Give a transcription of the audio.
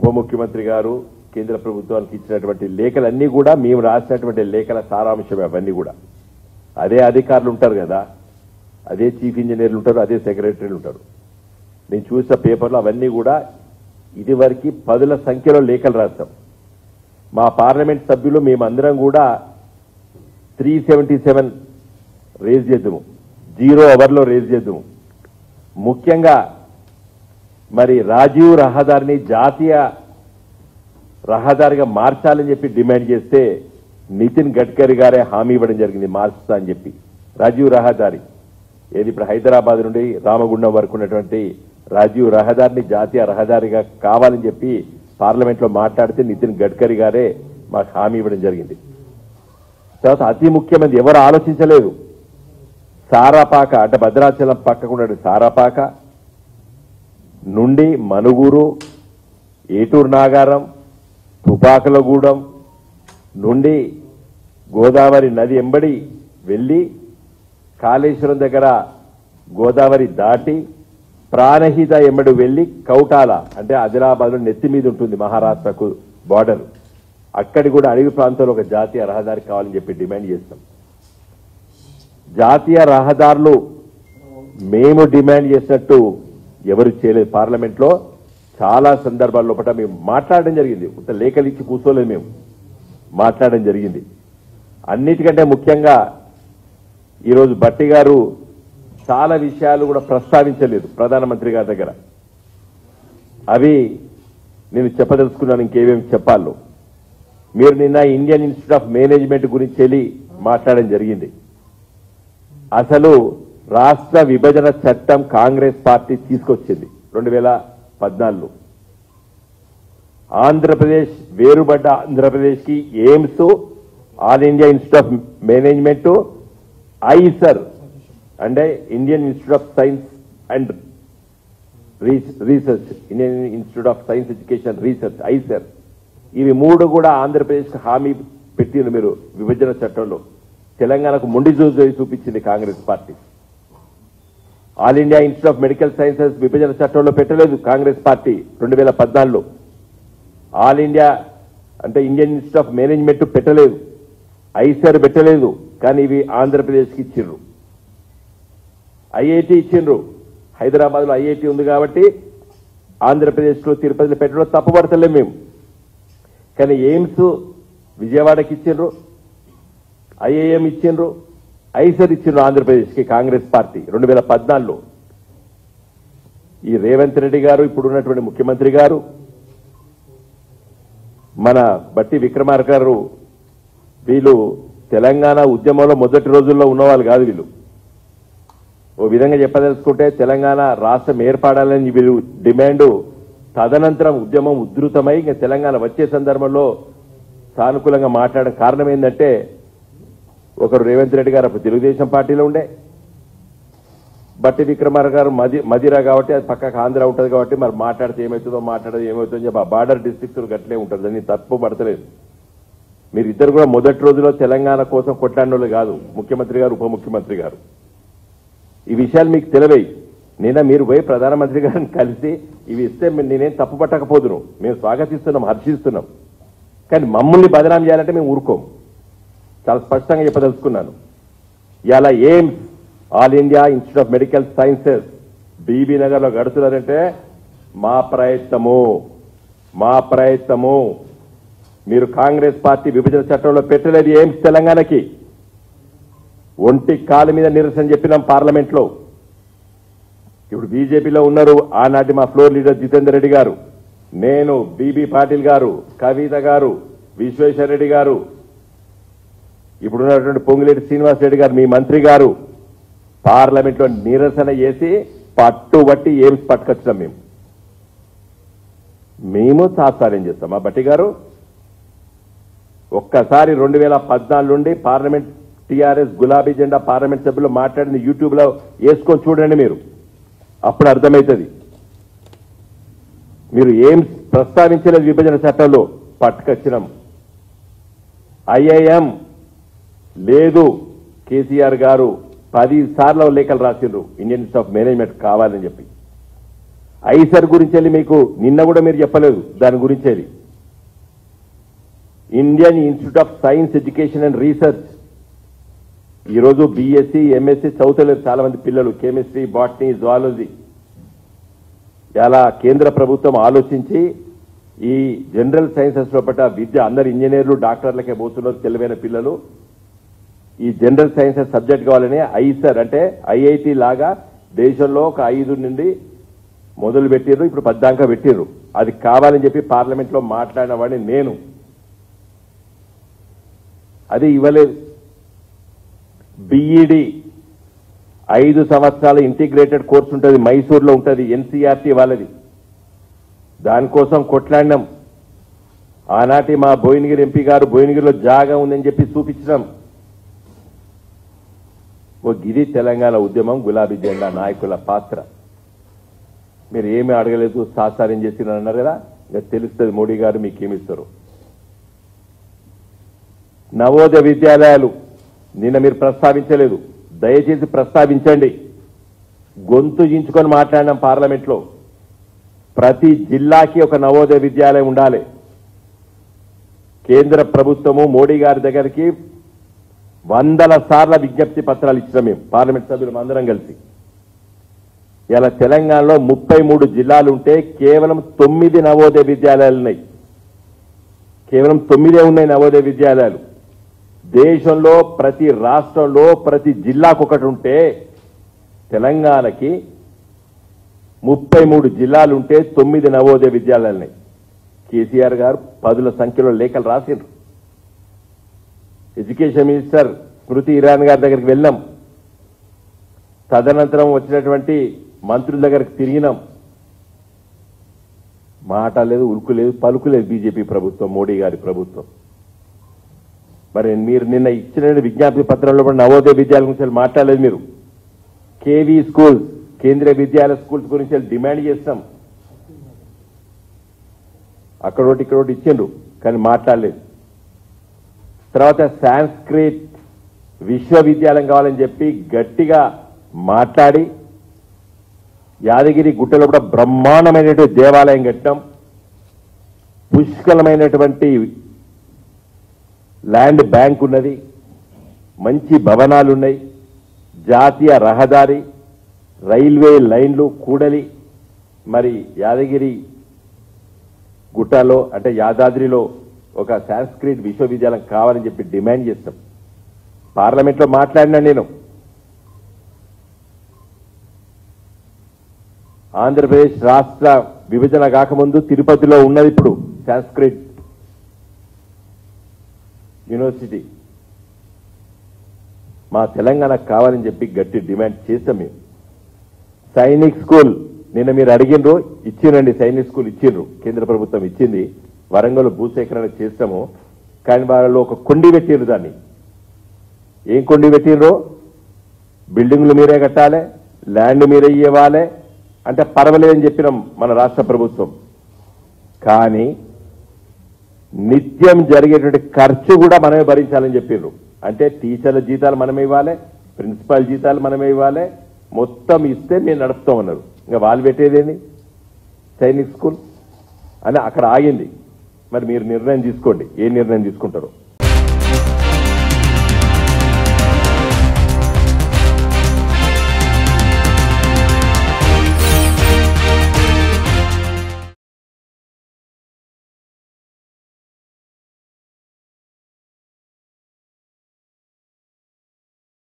ఉప ముఖ్యమంత్రి గారు కేంద్ర ప్రభుత్వానికి ఇచ్చినటువంటి లేఖలన్నీ కూడా మేము రాసినటువంటి లేఖల సారాంశం అవన్నీ కూడా అదే అధికారులు ఉంటారు కదా అదే చీఫ్ ఇంజనీర్లు ఉంటారు అదే సెక్రటరీలు ఉంటారు నేను చూసిన పేపర్లో అవన్నీ కూడా ఇదివరకు పదుల సంఖ్యలో లేఖలు రాస్తాం మా పార్లమెంట్ సభ్యులు మేమందరం కూడా త్రీ సెవెంటీ సెవెన్ రేజ్ చేద్దాము జీరో అవర్లో రేజ్ చేద్దాము ముఖ్యంగా మరి రాజీవ్ రహదారిని జాతీయ రహదారిగా మార్చాలని చెప్పి డిమాండ్ చేస్తే నితిన్ గడ్కరీ గారే హామీ ఇవ్వడం జరిగింది మార్చుతా అని చెప్పి రాజీవ్ రహదారి ఏది ఇప్పుడు హైదరాబాద్ నుండి రామగుండం వరకు ఉన్నటువంటి రాజీవ్ రహదారిని జాతీయ రహదారిగా కావాలని చెప్పి పార్లమెంట్ లో మాట్లాడితే నితిన్ గడ్కరీ గారే మాకు హామీ ఇవ్వడం జరిగింది తర్వాత అతి ముఖ్యమైనది ఎవరు ఆలోచించలేదు సారాపాక అంటే భద్రాచలం పక్కకుండా సారాపాక నుండి మనుగూరు ఏటూరు నాగారం తుపాకులగూడెం నుండి గోదావరి నది ఎంబడి వెళ్లి కాళేశ్వరం దగ్గర గోదావరి దాటి ప్రాణహిత ఎంబడి వెళ్లి కౌటాల అంటే ఆదిలాబాద్ లో నెత్తి మీద ఉంటుంది మహారాష్ట్రకు బార్డర్ అక్కడి కూడా అడవి ప్రాంతంలో ఒక జాతీయ రహదారి కావాలని చెప్పి డిమాండ్ చేస్తాం జాతీయ రహదారులు మేము డిమాండ్ చేసినట్టు ఎవరు చేయలేదు పార్లమెంట్ లో చాలా సందర్భాల్లో పట్ల మేము మాట్లాడడం జరిగింది ఇంత లేఖలు ఇచ్చి కూర్చోలేదు మేము మాట్లాడడం జరిగింది అన్నిటికంటే ముఖ్యంగా ఈరోజు బట్టి గారు చాలా విషయాలు కూడా ప్రస్తావించలేదు ప్రధానమంత్రి గారి దగ్గర అవి నేను చెప్పదలుచుకున్నాను ఇంకేమేమి చెప్పాలో మీరు నిన్న ఇండియన్ ఇన్స్టిట్యూట్ ఆఫ్ మేనేజ్మెంట్ గురించి వెళ్ళి మాట్లాడడం జరిగింది అసలు రాష్ట్ర విభజన చట్టం కాంగ్రెస్ పార్టీ తీసుకొచ్చింది రెండు వేల పద్నాలుగులో ఆంధ్రప్రదేశ్ వేరుబడ్డ ఆంధ్రప్రదేశ్ కి AIIMS all India institute of management IISER అంటే Indian institute of science and research Indian institute of science education research IISER ఇవి మూడు కూడా ఆంధ్రప్రదేశ్ హామీ పెట్టింది మీరు విభజన చట్టంలో తెలంగాణకు మొండి జోజు చూపించింది Congress party all India institute of medical sciences విభజన చట్టంలో పెట్టలేదు కాంగ్రెస్ పార్టీ రెండు వేల పద్నాలుగులో ఆల్ ఇండియా అంటే ఇండియన్ ఇన్స్టిట్యూట్ ఆఫ్ మేనేజ్మెంట్ పెట్టలేదు ఐసర్ పెట్టలేదు కానీ ఇవి ఆంధ్రప్రదేశ్కి ఇచ్చిండ్రు ఐఐటి ఇచ్చిండ్రు హైదరాబాద్ లో ఐఐటి ఉంది కాబట్టి ఆంధ్రప్రదేశ్ లో తిరుపతిలో పెట్టడం తప్పుపడతలేం మేము కానీ ఎయిమ్స్ విజయవాడకి ఇచ్చిండ్రు ఐఐఎం ఇచ్చిండ్రు ఐసర్ ఇచ్చిండ్రు ఆంధ్రప్రదేశ్కి కాంగ్రెస్ పార్టీ రెండు వేల పద్నాలుగులో ఈ రేవంత్ రెడ్డి గారు ఇప్పుడు ఉన్నటువంటి ముఖ్యమంత్రి గారు మన బట్టి విక్రమార్క గారు వీళ్ళు తెలంగాణ ఉద్యమంలో మొదటి రోజుల్లో ఉన్నవాళ్ళు కాదు వీళ్ళు ఓ విధంగా చెప్పదలుచుకుంటే తెలంగాణ రాష్ట్రం ఏర్పడాలని వీళ్ళు డిమాండ్ తదనంతరం ఉద్యమం ఉధృతమై ఇంకా తెలంగాణ వచ్చే సందర్భంలో సానుకూలంగా మాట్లాడడం కారణం ఏంటంటే ఒకరు రేవంత్ రెడ్డి గారు అప్పుడు తెలుగుదేశం పార్టీలో ఉండే బట్టి విక్రమార్ గారు మది మదిరా కాబట్టి అది పక్కకు ఆంధ్ర ఉంటుంది కాబట్టి మరి మాట్లాడితే ఏమవుతుందో మాట్లాడదు ఏమవుతుందో అని చెప్పి ఆ బార్డర్ డిస్ట్రిక్ట్ గట్లే ఉంటుంది దాన్ని తప్పు పడతలేదు మీరు ఇద్దరు కూడా మొదటి రోజులో తెలంగాణ కోసం కొట్లాడిన వాళ్ళు కాదు ముఖ్యమంత్రి గారు ఉప ముఖ్యమంత్రి గారు ఈ విషయాలు మీకు తెలివై నిన్న మీరు పోయి ప్రధానమంత్రి గారిని కలిసి ఇవి ఇస్తే మీ- నేనేం తప్పు పట్టకపోదును మేము స్వాగతిస్తున్నాం హర్షిస్తున్నాం కానీ మమ్మల్ని బదనాం చేయాలంటే మేము ఊరుకోం చాలా స్పష్టంగా చెప్పదలుచుకున్నాను ఇలా AIIMS all India institute of medical sciences Bibinagar లో గడుతున్నారంటే మా ప్రయత్నము మా ప్రయత్నము మీరు కాంగ్రెస్ పార్టీ విభజన చట్టంలో పెట్టలేదు ఎయిమ్స్ తెలంగాణకి ఒంటి కాలు మీద నిరసన చెప్పినాం పార్లమెంట్ లో ఇప్పుడు బీజేపీలో ఉన్నారు ఆనాటి మా ఫ్లోర్ లీడర్ జితేందర్ రెడ్డి గారు నేను బీబీ పాటిల్ గారు కవిత గారు విశ్వేశ్వర రెడ్డి గారు ఇప్పుడున్నటువంటి పొంగులేటి శ్రీనివాస్ రెడ్డి గారు మీ మంత్రి గారు పార్లమెంట్ లో నిరసన చేసి పట్టుబట్టి ఏం పట్టుకొచ్చినాం మేము మేము సాత్సార్యం చేస్తాం మా బట్టి గారు ఒక్కసారి రెండు వేల పద్నాలుగు నుండి పార్లమెంట్ టీఆర్ఎస్ గులాబీ జెండా పార్లమెంట్ సభ్యులు మాట్లాడింది యూట్యూబ్ లో వేసుకొని చూడండి మీరు అప్పుడు అర్థమవుతుంది మీరు ఏం ప్రస్తావించలేదు విభజన చట్టంలో పట్టుకొచ్చినాం ఐఐఎం లేదు కేసీఆర్ గారు పది సార్లు లేఖలు రాసిండ్రు ఇండియన్ ఇన్స్టిట్యూట్ ఆఫ్ మేనేజ్మెంట్ కావాలని చెప్పి ఐసర్ గురించి వెళ్ళి మీకు నిన్న కూడా మీరు చెప్పలేదు దాని గురించి అది Indian institute of science education and research ఈరోజు బీఎస్సీ ఎంఎస్సీ చదువుతలేరు చాలా మంది పిల్లలు కెమిస్ట్రీ బాటనీ జువాలజీ ఇలా కేంద్ర ప్రభుత్వం ఆలోచించి ఈ జనరల్ సైన్సెస్ లోపల విద్య అందరు ఇంజనీర్లు డాక్టర్లకే పోతున్నారు తెలివైన పిల్లలు ఈ జనరల్ సైన్సెస్ సబ్జెక్ట్ కావాలని ఐసర్ అంటే ఐఐటి లాగా దేశంలో ఒక ఐదు నుండి మొదలు పెట్టిర్రు ఇప్పుడు పద్దాంక పెట్టిర్రు అది కావాలని చెప్పి పార్లమెంట్ లో మాట్లాడిన వాడిని నేను అది ఇవ్వలేదు బిఈడి ఐదు సంవత్సరాల ఇంటిగ్రేటెడ్ కోర్స్ ఉంటుంది మైసూర్లో ఉంటుంది ఎన్సీఆర్టీ వాళ్ళది దానికోసం కొట్లాడినాం ఆనాటి మా భువనగిరి ఎంపీ గారు భువనగిరిలో జాగా ఉందని చెప్పి చూపించినాం ఓ గిరి తెలంగాణ ఉద్యమం గులాబీ జెండా నాయకుల పాత్ర మీరు ఏమీ అడగలేదు సాసారం చేసిన అన్నారు కదా ఇంకా తెలుస్తుంది మోడీ గారు మీకు ఏమిస్తారు నవోదయ విద్యాలయాలు నిన్న మీరు ప్రస్తావించలేదు దయచేసి ప్రస్తావించండి గొంతు చించుకొని మాట్లాడినాం పార్లమెంట్ లో ప్రతి జిల్లాకి ఒక నవోదయ విద్యాలయం ఉండాలి కేంద్ర ప్రభుత్వము మోడీ గారి దగ్గరికి వందల సార్ల విజ్ఞప్తి పత్రాలు ఇచ్చినాం మేము పార్లమెంట్ సభ్యులు అందరం కలిసి ఇలా తెలంగాణలో ముప్పై మూడు జిల్లాలు ఉంటే కేవలం తొమ్మిది నవోదయ విద్యాలయాలు ఉన్నాయి కేవలం తొమ్మిదే ఉన్నాయి నవోదయ విద్యాలయాలు దేశంలో ప్రతి రాష్ట్రంలో ప్రతి జిల్లాకు ఒకటి ఉంటే తెలంగాణకి ముప్పై మూడు జిల్లాలు ఉంటే తొమ్మిది నవోదయ విద్యాలయాలు ఉన్నాయి కేసీఆర్ గారు పదుల సంఖ్యలో లేఖలు రాసిండ్రు ఎడ్యుకేషన్ మినిస్టర్ స్మృతి ఇరానీ గారి దగ్గరికి వెళ్ళాం తదనంతరం వచ్చినటువంటి మంత్రుల దగ్గరికి తిరిగినాం మాట లేదు ఉలుకు లేదు పలుకు లేదు బీజేపీ ప్రభుత్వం మోడీ గారి ప్రభుత్వం మరి మీరు నిన్న ఇచ్చిన విజ్ఞప్తి పత్రంలో కూడా నవోదయ విద్యాలయం గురించి మాట్లాడలేదు మీరు కేవీ స్కూల్స్ కేంద్రీయ విద్యాలయ స్కూల్స్ గురించి డిమాండ్ చేస్తాం అక్కడోటి ఇక్కడోటి ఇచ్చిండ్రు కానీ మాట్లాడలేదు తర్వాత సాంస్క్రిట్ విశ్వవిద్యాలయం కావాలని చెప్పి గట్టిగా మాట్లాడి యాదగిరి గుట్టలో కూడా బ్రహ్మాండమైనటువంటి దేవాలయం కట్టాం పుష్కలమైనటువంటి ల్యాండ్ బ్యాంక్ ఉన్నది మంచి భవనాలు ఉన్నాయి జాతీయ రహదారి రైల్వే లైన్లు కూడలి మరి యాదగిరి గుట్టలో అంటే యాదాద్రిలో ఒక సాంస్క్రిట్ విశ్వవిద్యాలయం కావాలని చెప్పి డిమాండ్ చేస్తాం పార్లమెంట్లో మాట్లాడినా నేను ఆంధ్రప్రదేశ్ రాష్ట్ర విభజన కాకముందు తిరుపతిలో ఉన్నది ఇప్పుడు సాంస్క్రిట్ యూనివర్సిటీ మా తెలంగాణకు కావాలని చెప్పి గట్టి డిమాండ్ చేస్తాం మేము సైనిక్ స్కూల్ నిన్న మీరు అడిగినరు ఇచ్చిరండి సైనిక్ స్కూల్ ఇచ్చిండ్రు కేంద్ర ప్రభుత్వం ఇచ్చింది వరంగల్ భూసేకరణ చేస్తాము కానీ వాళ్ళలో ఒక కొండి పెట్టిండ్రు దాన్ని ఏం కొండి పెట్టిండ్రు బిల్డింగ్లు మీరే కట్టాలి ల్యాండ్ మీరే ఇవ్వాలి అంటే పర్వాలేదని చెప్పినాం మన రాష్ట్ర ప్రభుత్వం కానీ నిత్యం జరిగేటువంటి ఖర్చు కూడా మనమే భరించాలని చెప్పిర్రు అంటే టీచర్ల జీతాలు మనమే ఇవ్వాలి ప్రిన్సిపాల్ జీతాలు మనమే ఇవ్వాలి మొత్తం ఇస్తే మేము నడుపుతామన్నారు ఇంకా వాళ్ళు పెట్టేదేంది సైనిక్ స్కూల్ అని అక్కడ ఆగింది మరి మీరు నిర్ణయం తీసుకోండి ఏ నిర్ణయం తీసుకుంటారో